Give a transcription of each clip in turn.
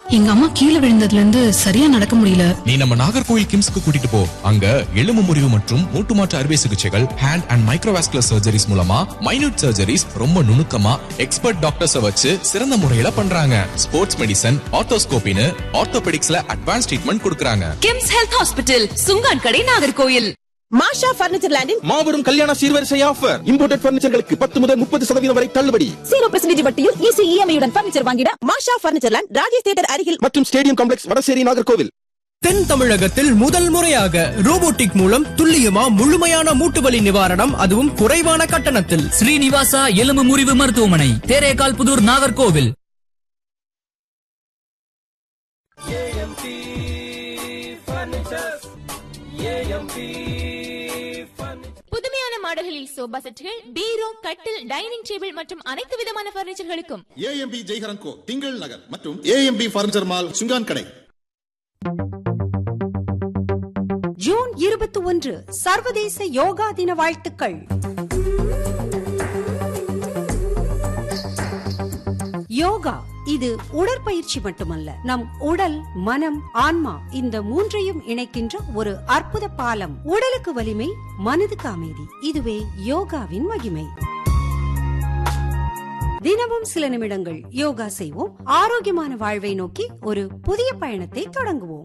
எங்க அம்மா கீழே விழுந்ததுல இருந்து சரியா நடக்க முடியல நீ நம்ம நாகர்கோயில் கிம்ஸ்க்கு கூட்டிட்டு போ அங்க எலும்பு முறிவு மற்றும் மூட்டு மாற்று அறுவை சிகிச்சைகள் ஹேண்ட் அண்ட் மைக்ரோவாஸ்குலர் சர்ஜரிஸ் மூலமா மைனூட் சர்ஜரிஸ் ரொம்ப நுணுக்கமா எக்ஸ்பர்ட் டாக்டர்ஸ் வச்சு சிறந்த முறையில பண்றாங்க ஸ்போர்ட்ஸ் மெடிசன் ஆர்த்தோஸ்கோபின்னு ஆர்த்தோபெடிக்ஸ்ல அட்வான்ஸ் ட்ரீட்மெண்ட் கொடுக்கறாங்க கிம்ஸ் ஹெல்த் ஹாஸ்பிட்டல் சுங்கான் கடை நாகர்கோயில் மாஷா பர்னிச்சர் லேண்டின் மாபெரும் கல்யாண சீர்வரிசை ஆஃபர் இம்போர்ட்டட் பர்னிச்சர்களுக்கு பத்து முதல் முப்பது சதவீதம் வரை தள்ளுபடி ஜீரோ பெர்சன்டேஜ் வட்டியில் ஈஸி இஎம்ஐயுடன் பர்னிச்சர் வாங்கிட Masha furniture land Rajesh theatre அருகில் மற்றும் ஸ்டேடியம் காம்ப்ளெக்ஸ் வடசேரி நாகர்கோவில் தென் தமிழகத்தில் முதல் முறையாக ரோபோட்டிக் மூலம் துல்லியமா முழுமையான மூட்டு வலி நிவாரணம் அதுவும் குறைவான கட்டணத்தில் ஸ்ரீனிவாசா எலும்பு முறிவு மருத்துவமனை தேரேகால் புதூர் நாகர்கோவில் புதுமையான மாடல்களில் சோபா செட்டுகள் பீரோ கட்டில் டைனிங் டேபிள் மற்றும் அனைத்து விதமான பர்னிச்சர்களுக்கும் ஏஎம்பி ஜெய்ஹரன் கோ திங்கள் நகர் மற்றும் ஏஎம்பி பர்னிச்சர் மால் சுங்கான் கடை ஜூன் இருபத்தி ஒன்று சர்வதேச யோகா தின வாழ்த்துக்கள் யோகா இது உடற்பயிற்சி மட்டுமல்ல நம் உடல் மனம் ஆன்மா இந்த மூன்றையும் இணைக்கின்ற ஒரு அற்புத பாலம் உடலுக்கு வலிமை மனதுக்கு அமைதி இதுவே யோகாவின் மகிமை தினமும் சில நிமிடங்கள் யோகா செய்வோம் ஆரோக்கியமான வாழ்வை நோக்கி ஒரு புதிய பயணத்தை தொடங்குவோம்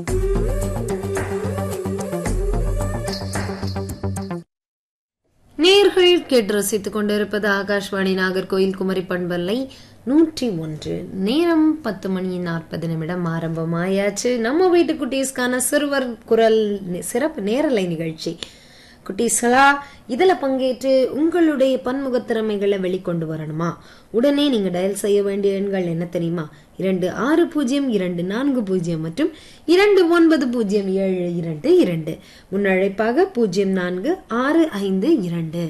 நேர்கள் கேட்டு ரசித்துக் கொண்டிருப்பது ஆகாஷ்வாணி நாகர்கோயில் குமரி பண்பல்லை நூற்றி ஒன்று நேரம் பத்து மணி நாற்பது நிமிடம் ஆரம்பமாயாச்சு நம்ம வீட்டு குட்டீஸ்க்கான சிறுவர் குரல் நி- சிறப்பு நேரலை நிகழ்ச்சி குட்டீஸ்களா இதில் பங்கேற்று உங்களுடைய பன்முகத் திறமைகளை வெளிக்கொண்டு வரணுமா உடனே நீங்க டயல் செய்ய வேண்டிய எண்கள் என்ன தெரியுமா இரண்டு ஆறு பூஜ்ஜியம் இரண்டு நான்கு பூஜ்ஜியம் மற்றும் இரண்டு ஒன்பது பூஜ்ஜியம் ஏழு இரண்டு இரண்டு முன்னழைப்பாக பூஜ்ஜியம் நான்கு ஆறு ஐந்து இரண்டு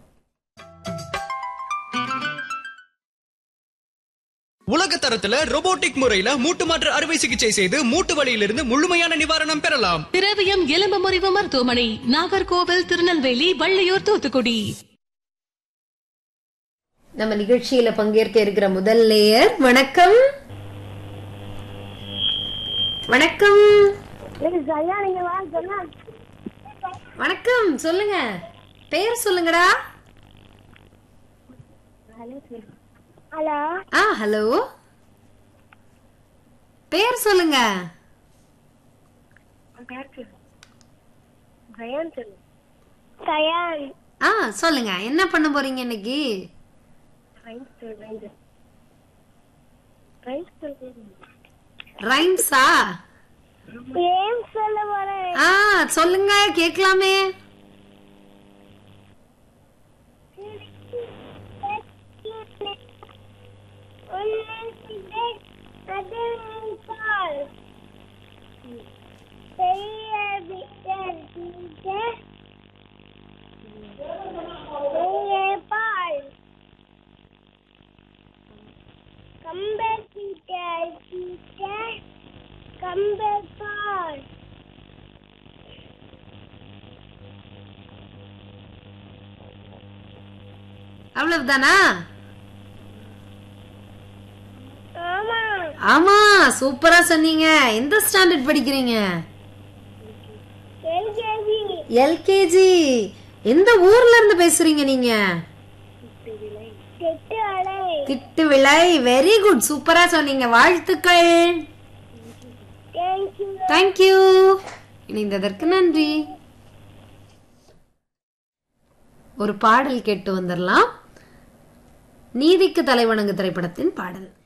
உலக தரத்துல ரோபோட்டிக் முறையில மூட்டு மாற்று அறுவை சிகிச்சை செய்து மூட்டு வலியிலிருந்து முழுமையான நிவாரணம் பெறலாம் திரவியம் எலும்பு முறிவு மருத்துவமனை நாகர்கோவில் திருநெல்வேலி வள்ளியூர் தூத்துக்குடி நம்ம நிகழ்ச்சியில பங்கேற்க இருக்கிற முதல் லேயர் வணக்கம் வணக்கம் வணக்கம் சொல்லுங்க பெயர் சொல்லுங்கடா ஹலோ ஆ ஹலோ பெயர் சொல்லுங்க சயான் ஆ சொல்லுங்க என்ன பண்ண போறீங்க இன்னைக்கு ரைம்ஸா ஏன் சொல்ல போறேன் ஆ சொல்லுங்க கேட்கலாமே கம்பேர் அவ்வளவுதானா ஆமா ஆமா சூப்பரா சொன்னீங்க எந்த ஸ்டாண்டர்ட் படிக்கிறீங்க எல்கேஜி எல்கேஜி எந்த ஊர்ல இருந்து பேசுறீங்க நீங்க கெட்டு அலை திட்டு விளை வெரி குட் சூப்பரா சொன்னீங்க வாழ்த்துக்கள் தேங்க்யூ தேங்க்யூ இணைந்ததற்கு நன்றி ஒரு பாடல் கேட்டு வந்துடலாம் நீதிக்கு தலைவணங்கு திரைப்படத்தின் பாடல்